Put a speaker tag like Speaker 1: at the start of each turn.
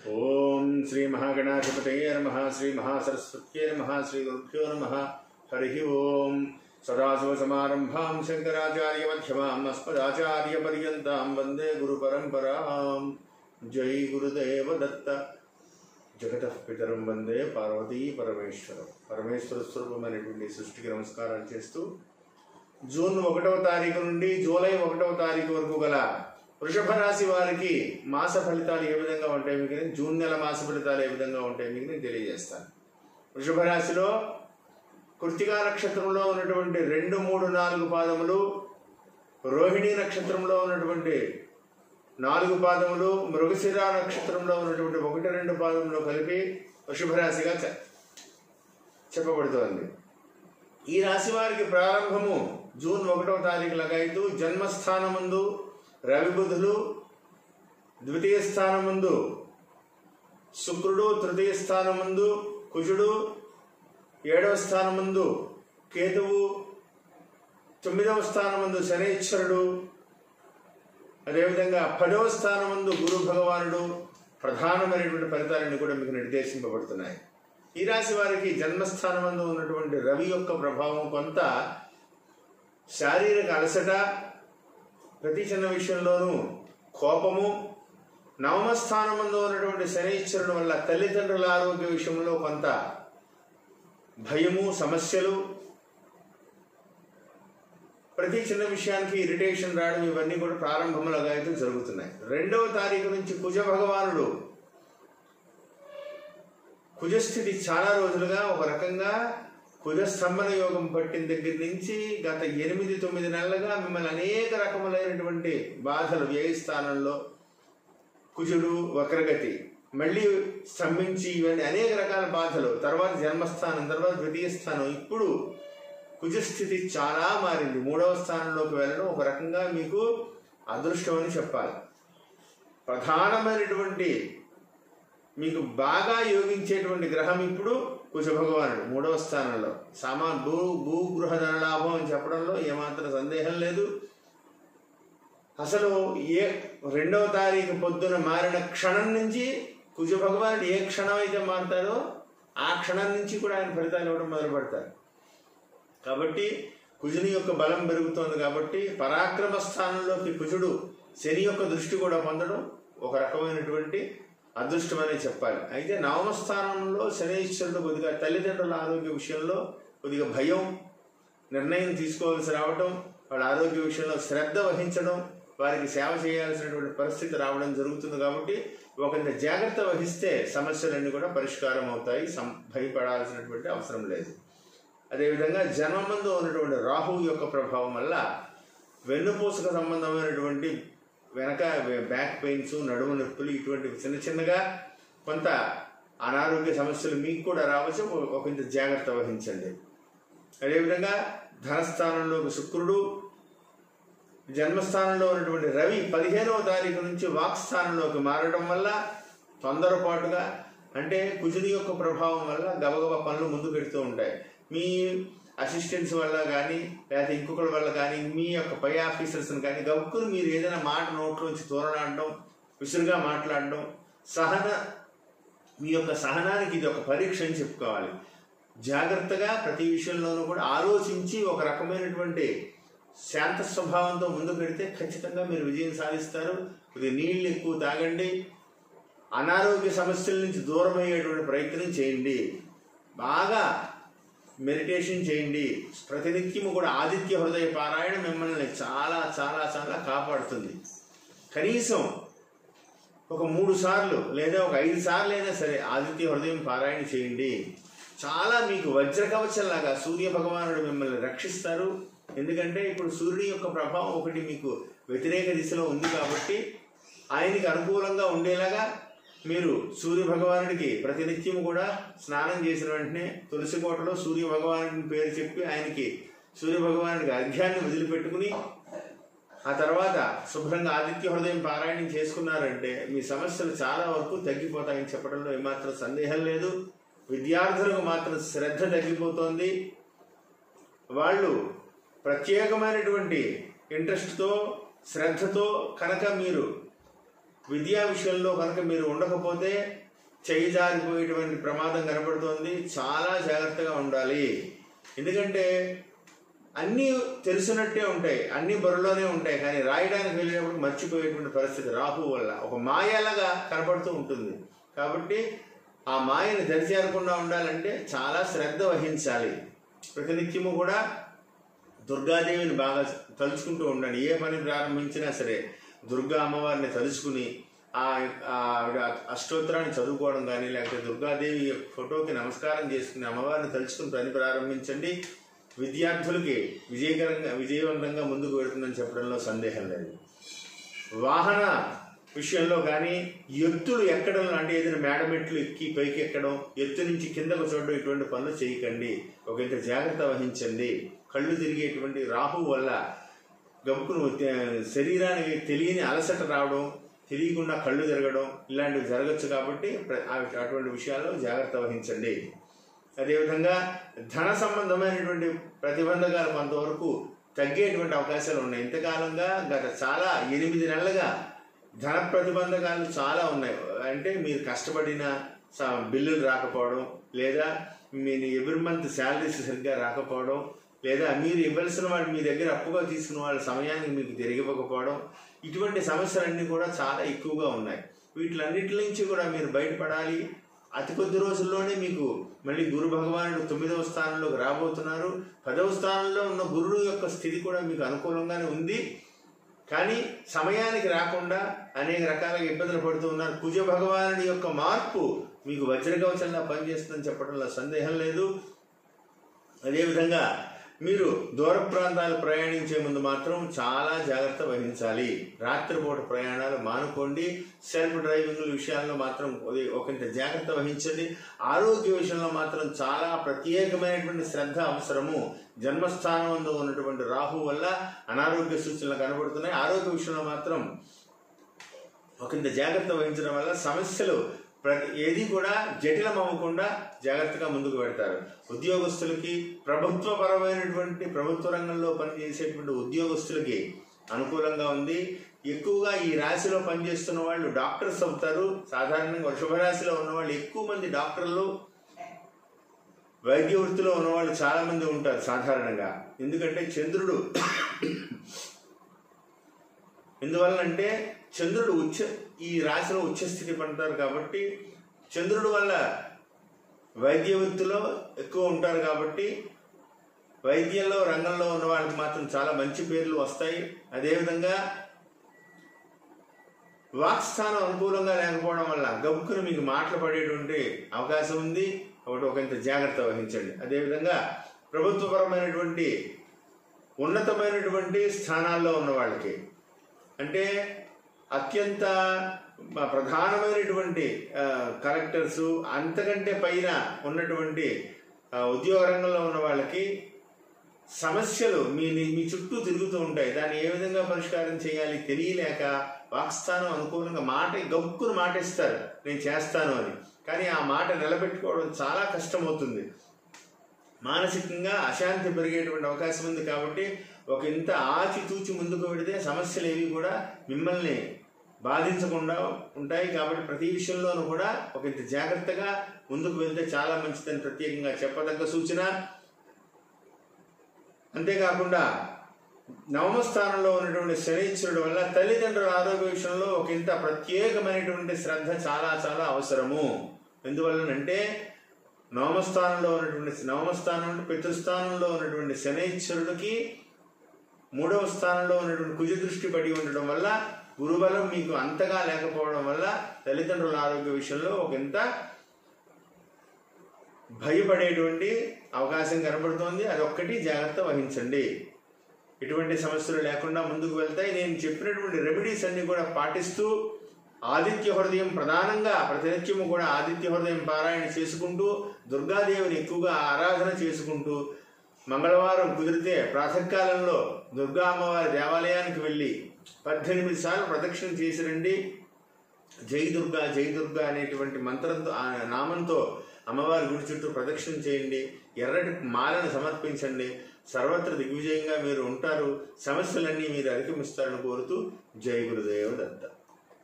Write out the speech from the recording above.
Speaker 1: ఓం శ్రీ మహాగణాధిపతయే నమ శ్రీ మహాసరస్వత్యే నమ శ్రీ గురుభ్యో నమ హరి ఓం సదాశివసమారంభాం శంకరాచార్యమధ్యమాం అస్మదాచార్యపర్యంతాం వందే గురుపరంపరాం జై గురుదేవ దత్త జగత పితరం వందే పార్వతీ పరమేశ్వరం పరమేశ్వర స్వరూపమైనటువంటి సృష్టికి నమస్కారం చేస్తూ జూన్ ఒకటవ తారీఖు నుండి జూలై ఒకటవ తారీఖు వరకు గల వృషభ రాశి వారికి మాస ఫలితాలు ఏ విధంగా ఉంటాయి మీకు నేను జూన్ నెల మాస ఫలితాలు ఏ విధంగా ఉంటాయి మీకు నేను తెలియజేస్తాను వృషభ రాశిలో కృతికా నక్షత్రంలో ఉన్నటువంటి రెండు మూడు నాలుగు పాదములు రోహిణి నక్షత్రంలో ఉన్నటువంటి నాలుగు పాదములు మృగశిర నక్షత్రంలో ఉన్నటువంటి ఒకటి రెండు పాదములు కలిపి వృషభ రాశిగా చె- చెప్పబడుతోంది ఈ రాశి వారికి ప్రారంభము జూన్ ఒకటవ తారీఖు లగాయతూ జన్మస్థానముందు రవి బుధులు ద్వితీయ స్థానముందు శుక్రుడు తృతీయ స్థానముందు కుజుడు ఏడవ స్థానముందు కేతువు తొమ్మిదవ స్థానముందు శనైశ్వరుడు అదేవిధంగా పదవ స్థానముందు గురు భగవానుడు ప్రధానమైనటువంటి ఫలితాలన్నీ కూడా మీకు నిర్దేశింపబడుతున్నాయి ఈ రాశి వారికి జన్మస్థానమందు ఉన్నటువంటి రవి యొక్క ప్రభావం కొంత శారీరక అలసట ప్రతి చిన్న విషయంలోనూ కోపము నవమస్థానమందు ఉన్నటువంటి శనైశ్వరుడు వల్ల తల్లిదండ్రుల ఆరోగ్య విషయంలో కొంత భయము సమస్యలు ప్రతి చిన్న విషయానికి ఇరిటేషన్ రావడం ఇవన్నీ కూడా ప్రారంభములుగా అయితే జరుగుతున్నాయి రెండవ తారీఖు నుంచి కుజ భగవానుడు కుజస్థితి చాలా రోజులుగా ఒక రకంగా కుజ స్తంభన యోగం పట్టిన దగ్గర నుంచి గత ఎనిమిది తొమ్మిది నెలలుగా మిమ్మల్ని అనేక రకములైనటువంటి బాధలు వ్యయ స్థానంలో కుజుడు వక్రగతి మళ్ళీ స్తంభించి ఇవన్నీ అనేక రకాల బాధలు తర్వాత జన్మస్థానం తర్వాత ద్వితీయ స్థానం ఇప్పుడు కుజస్థితి చాలా మారింది మూడవ స్థానంలోకి వెళ్ళడం ఒక రకంగా మీకు అదృష్టం అని చెప్పాలి ప్రధానమైనటువంటి మీకు బాగా యోగించేటువంటి గ్రహం ఇప్పుడు కుజ భగవానుడు మూడవ స్థానంలో సామా భూ భూగృహ ధనలాభం అని చెప్పడంలో ఏమాత్రం సందేహం లేదు అసలు ఏ రెండవ తారీఖు పొద్దున మారిన క్షణం నుంచి కుజ భగవానుడు ఏ క్షణం అయితే మారుతారో ఆ క్షణం నుంచి కూడా ఆయన ఫలితాలు ఇవ్వడం మొదలు పెడతారు కాబట్టి కుజుని యొక్క బలం పెరుగుతోంది కాబట్టి పరాక్రమ స్థానంలోకి కుజుడు శని యొక్క దృష్టి కూడా పొందడం ఒక రకమైనటువంటి అదృష్టమనే చెప్పాలి అయితే నవమ స్థానంలో శనీశ్వరుడు కొద్దిగా తల్లిదండ్రుల ఆరోగ్య విషయంలో కొద్దిగా భయం నిర్ణయం తీసుకోవాల్సి రావడం వాళ్ళ ఆరోగ్య విషయంలో శ్రద్ధ వహించడం వారికి సేవ చేయాల్సినటువంటి పరిస్థితి రావడం జరుగుతుంది కాబట్టి ఒకంత జాగ్రత్త వహిస్తే సమస్యలన్నీ కూడా పరిష్కారం అవుతాయి సం భయపడాల్సినటువంటి అవసరం లేదు అదేవిధంగా జన్మమందు ఉన్నటువంటి రాహువు యొక్క ప్రభావం వల్ల వెన్నుపూసకు సంబంధమైనటువంటి వెనక బ్యాక్ పెయిన్స్ నడుము నొప్పులు ఇటువంటి చిన్న చిన్నగా కొంత అనారోగ్య సమస్యలు మీకు కూడా రావచ్చు ఒక- ఒక ఇంత జాగ్రత్త వహించండి అదేవిధంగా ధనస్థానంలోకి శుక్రుడు జన్మస్థానంలో ఉన్నటువంటి రవి పదిహేనవ తారీఖు నుంచి వాక్ స్థానంలోకి మారడం వల్ల తొందరపాటుగా అంటే కుజుని యొక్క ప్రభావం వల్ల గబగబ పనులు ముందు పెడుతూ ఉంటాయి మీ అసిస్టెంట్స్ వల్ల కానీ లేకపోతే ఇంకొకరి వల్ల కానీ మీ యొక్క పై ఆఫీసర్స్ని కానీ గబుక్కుని మీరు ఏదైనా మాట నోట్లోంచి తోరనాడడం విసురుగా మాట్లాడడం సహన మీ యొక్క సహనానికి ఇది ఒక పరీక్ష అని చెప్పుకోవాలి జాగ్రత్తగా ప్రతి విషయంలోనూ కూడా ఆలోచించి ఒక రకమైనటువంటి శాంత స్వభావంతో ముందుకు పెడితే ఖచ్చితంగా మీరు విజయం సాధిస్తారు కొద్దిగా నీళ్ళు ఎక్కువ తాగండి అనారోగ్య సమస్యల నుంచి దూరం అయ్యేటువంటి ప్రయత్నం చేయండి బాగా మెడిటేషన్ చేయండి ప్రతినిత్యము కూడా ఆదిత్య హృదయ పారాయణ మిమ్మల్ని చాలా చాలా చాలా కాపాడుతుంది కనీసం ఒక మూడు సార్లు లేదా ఒక ఐదు సార్లు అయినా సరే ఆదిత్య హృదయం పారాయణ చేయండి చాలా మీకు వజ్ర కవచంలాగా సూర్య భగవానుడు మిమ్మల్ని రక్షిస్తారు ఎందుకంటే ఇప్పుడు సూర్యుడి యొక్క ప్రభావం ఒకటి మీకు వ్యతిరేక దిశలో ఉంది కాబట్టి ఆయనకి అనుకూలంగా ఉండేలాగా మీరు సూర్య భగవానుడికి ప్రతినిత్యం కూడా స్నానం చేసిన వెంటనే తులసి కోటలో సూర్య భగవానుడిని పేరు చెప్పి ఆయనకి సూర్య భగవానుడికి అర్ఘ్యాన్ని వదిలిపెట్టుకుని ఆ తర్వాత శుభ్రంగా ఆదిత్య హృదయం పారాయణం చేసుకున్నారంటే మీ సమస్యలు చాలా వరకు తగ్గిపోతాయని చెప్పడంలో ఏమాత్రం సందేహం లేదు విద్యార్థులకు మాత్రం శ్రద్ధ తగ్గిపోతోంది వాళ్ళు ప్రత్యేకమైనటువంటి ఇంట్రెస్ట్తో శ్రద్ధతో కనుక మీరు విద్యా విషయంలో కనుక మీరు ఉండకపోతే చేయి జారిపోయేటువంటి ప్రమాదం కనపడుతోంది చాలా జాగ్రత్తగా ఉండాలి ఎందుకంటే అన్నీ తెలిసినట్టే ఉంటాయి అన్ని బుర్రలోనే ఉంటాయి కానీ రాయడానికి వెళ్ళినప్పుడు మర్చిపోయేటువంటి పరిస్థితి రాహు వల్ల ఒక మాయలాగా కనపడుతూ ఉంటుంది కాబట్టి ఆ మాయని దరిచేరకుండా ఉండాలంటే చాలా శ్రద్ధ వహించాలి ప్రతినిత్యము కూడా దుర్గాదేవిని బాగా తలుచుకుంటూ ఉండండి ఏ పని ప్రారంభించినా సరే దుర్గా అమ్మవారిని తలుచుకుని ఆ ఆ ఆవిడ అష్టోత్తరాన్ని చదువుకోవడం కానీ లేకపోతే దుర్గాదేవి ఫోటోకి నమస్కారం చేసుకుని అమ్మవారిని తలుచుకుని పని ప్రారంభించండి విద్యార్థులకి విజయకరంగా విజయవంతంగా ముందుకు వెళుతుందని చెప్పడంలో సందేహం లేదు వాహన విషయంలో కానీ ఎత్తులు ఎక్కడం అంటే ఏదైనా మేడమెట్లు ఎక్కి పైకి ఎక్కడం ఎత్తు నుంచి కిందకు చూడడం ఇటువంటి పనులు చేయకండి ఒక ఇంత జాగ్రత్త వహించండి కళ్ళు తిరిగేటువంటి రాహు వల్ల గబ్బును తే- శరీరానికి తెలియని అలసట రావడం తెలియకుండా కళ్ళు తిరగడం ఇలాంటివి జరగచ్చు కాబట్టి ప్ర- ఆ- అటువంటి విషయాల్లో జాగ్రత్త వహించండి అదేవిధంగా ధన సంబంధమైనటువంటి ప్రతిబంధకాలు కొంతవరకు తగ్గేటువంటి అవకాశాలు ఉన్నాయి ఇంతకాలంగా గత చాలా ఎనిమిది నెలలుగా ధన ప్రతిబంధకాలు చాలా ఉన్నాయి అంటే మీరు కష్టపడిన స- బిల్లులు రాకపోవడం లేదా మీ ఎవ్రీ మంత్ శాలరీస్ సరిగ్గా రాకపోవడం లేదా మీరు ఇవ్వాల్సిన వాళ్ళు మీ దగ్గర అప్పుగా తీసుకున్న వాళ్ళ సమయానికి మీకు తిరిగి ఇవ్వకపోవడం ఇటువంటి సమస్యలన్నీ కూడా చాలా ఎక్కువగా ఉన్నాయి వీటిలన్నిటి నుంచి కూడా మీరు బయటపడాలి అతి కొద్ది రోజుల్లోనే మీకు మళ్ళీ గురు భగవానుడు తొమ్మిదవ స్థానంలోకి రాబోతున్నారు పదవ స్థానంలో ఉన్న గురుడు యొక్క స్థితి కూడా మీకు అనుకూలంగానే ఉంది కానీ సమయానికి రాకుండా అనేక రకాలుగా ఇబ్బందులు పడుతూ ఉన్నారు కుజ భగవానుడి యొక్క మార్పు మీకు వజ్రకవచంగా పనిచేస్తుందని చెప్పడంలో సందేహం లేదు అదేవిధంగా మీరు దూర ప్రాంతాలు ప్రయాణించే ముందు మాత్రం చాలా జాగ్రత్త వహించాలి రాత్రిపూట ప్రయాణాలు మానుకోండి సెల్ఫ్ డ్రైవింగ్ విషయాల్లో మాత్రం ఒక- ఒకంత జాగ్రత్త వహించండి ఆరోగ్య విషయంలో మాత్రం చాలా ప్రత్యేకమైనటువంటి శ్రద్ధ అవసరము జన్మస్థానంలో ఉన్నటువంటి రాహు వల్ల అనారోగ్య సూచనలు కనబడుతున్నాయి ఆరోగ్య విషయంలో మాత్రం ఒకంత జాగ్రత్త వహించడం వల్ల సమస్యలు ప్రతి ఏది కూడా జటిలం అవ్వకుండా జాగ్రత్తగా ముందుకు పెడతారు ఉద్యోగస్తులకి ప్రభుత్వపరమైనటువంటి ప్రభుత్వ రంగంలో పనిచేసేటువంటి ఉద్యోగస్తులకి అనుకూలంగా ఉంది ఎక్కువగా ఈ రాశిలో పనిచేస్తున్న వాళ్ళు డాక్టర్స్ అవుతారు సాధారణంగా వృషభ రాశిలో ఉన్న వాళ్ళు ఎక్కువ మంది డాక్టర్లు వైద్య వృత్తిలో ఉన్నవాళ్ళు చాలా మంది ఉంటారు సాధారణంగా ఎందుకంటే చంద్రుడు ఎందువల్లంటే చంద్రుడు ఉచ్చ ఈ రాశిలో ఉచ్చస్థితి పడతారు కాబట్టి చంద్రుడు వల్ల వైద్య వృత్తిలో ఎక్కువ ఉంటారు కాబట్టి వైద్యంలో రంగంలో ఉన్న వాళ్ళకి మాత్రం చాలా మంచి పేర్లు వస్తాయి అదేవిధంగా వాక్స్థానం అనుకూలంగా లేకపోవడం వల్ల గబుక్కును మీకు మాటలు పడేటువంటి అవకాశం ఉంది ఒకటి ఒకంత జాగ్రత్త వహించండి అదేవిధంగా ప్రభుత్వపరమైనటువంటి ఉన్నతమైనటువంటి స్థానాల్లో ఉన్న వాళ్ళకి అంటే అత్యంత మ- ప్రధానమైనటువంటి ఆ, కలెక్టర్స్ అంతకంటే పైన ఉన్నటువంటి ఆ, ఉద్యోగ రంగంలో ఉన్న వాళ్ళకి సమస్యలు మీ మీ చుట్టూ తిరుగుతూ ఉంటాయి దాన్ని ఏ విధంగా పరిష్కారం చేయాలి తెలియలేక వాక్స్థానం అనుకూలంగా మాట గబ్బుకుని మాట ఇస్తారు నేను చేస్తాను అని కానీ ఆ మాట నిలబెట్టుకోవడం చాలా కష్టమవుతుంది మానసికంగా అశాంతి పెరిగేటువంటి అవకాశం ఉంది కాబట్టి ఒక ఇంత ఆచితూచి ముందుకు పెడితే సమస్యలు ఏవి కూడా మిమ్మల్ని బాధించకుండా ఉంటాయి కాబట్టి ప్రతి విషయంలోనూ కూడా ఒక ఇంత జాగ్రత్తగా ముందుకు వెళ్తే చాలా మంచిదని ప్రత్యేకంగా చెప్పదగ్గ సూచన అంతేకాకుండా నవమ స్థానంలో ఉన్నటువంటి శనీశ్వరుడు వల్ల తల్లిదండ్రుల ఆరోగ్య విషయంలో ఒక ఇంత ప్రత్యేకమైనటువంటి శ్రద్ధ చాలా చాలా అవసరము ఎందువల్లనంటే నవమ స్థానంలో ఉన్నటువంటి నవమ స్థానం అంటే పితృస్థానంలో ఉన్నటువంటి శనైశ్వరుడికి మూడవ స్థానంలో ఉన్నటువంటి కుజ దృష్టి పడి ఉండడం వల్ల గురుబలం మీకు అంతగా లేకపోవడం వల్ల తల్లిదండ్రుల ఆరోగ్య విషయంలో ఒక ఇంత భయపడేటువంటి అవకాశం కనబడుతోంది అదొక్కటి జాగ్రత్త వహించండి ఎటువంటి సమస్యలు లేకుండా ముందుకు వెళ్తాయి నేను చెప్పినటువంటి రెమెడీస్ అన్ని కూడా పాటిస్తూ ఆదిత్య హృదయం ప్రధానంగా ప్రతినిత్యము కూడా ఆదిత్య హృదయం పారాయణ చేసుకుంటూ దుర్గాదేవిని ఎక్కువగా ఆరాధన చేసుకుంటూ మంగళవారం కుదిరితే ప్రాతకాలంలో దుర్గా అమ్మవారి దేవాలయానికి వెళ్ళి పద్దెనిమిది సార్లు ప్రదక్షిణ చేసి రండి జై దుర్గా జై దుర్గా అనేటువంటి మంత్రంతో ఆ నామంతో అమ్మవారి గుడి చుట్టూ ప్రదక్షిణ చేయండి ఎర్రటి మాలను సమర్పించండి సర్వత్ర దిగ్విజయంగా మీరు ఉంటారు సమస్యలన్నీ మీరు అధిగమిస్తారని కోరుతూ జై గురుదేవ దత్త